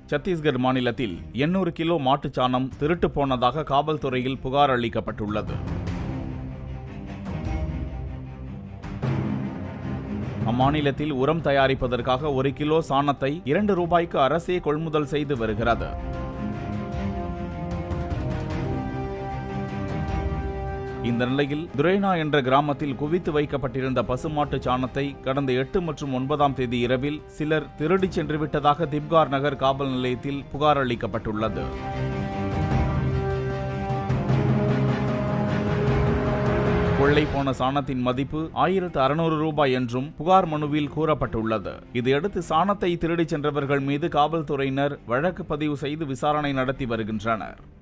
சத்தீஸ்கர் மாநிலத்தில் எண்ணூறு கிலோ மாட்டுச்சாணம் திருட்டு போனதாக காவல்துறையில் புகார் அளிக்கப்பட்டுள்ளது அம்மாநிலத்தில் உரம் தயாரிப்பதற்காக ஒரு கிலோ சாணத்தை இரண்டு ரூபாய்க்கு அரசே கொள்முதல் செய்து வருகிறது இந்த நிலையில் துரேனா என்ற கிராமத்தில் குவித்து வைக்கப்பட்டிருந்த பசுமாட்டு சாணத்தை கடந்த எட்டு மற்றும் ஒன்பதாம் தேதி இரவில் சிலர் திருடிச் சென்று விட்டதாக திப்கார் நகர் காவல் நிலையத்தில் புகார் அளிக்கப்பட்டுள்ளது கொள்ளை போன சாணத்தின் மதிப்பு ஆயிரத்து அறுநூறு ரூபாய் என்றும் புகார் மனுவில் கூறப்பட்டுள்ளது இதையடுத்து சாணத்தை திருடிச் சென்றவர்கள் மீது காவல்துறையினர் வழக்கு பதிவு செய்து விசாரணை நடத்தி வருகின்றனர்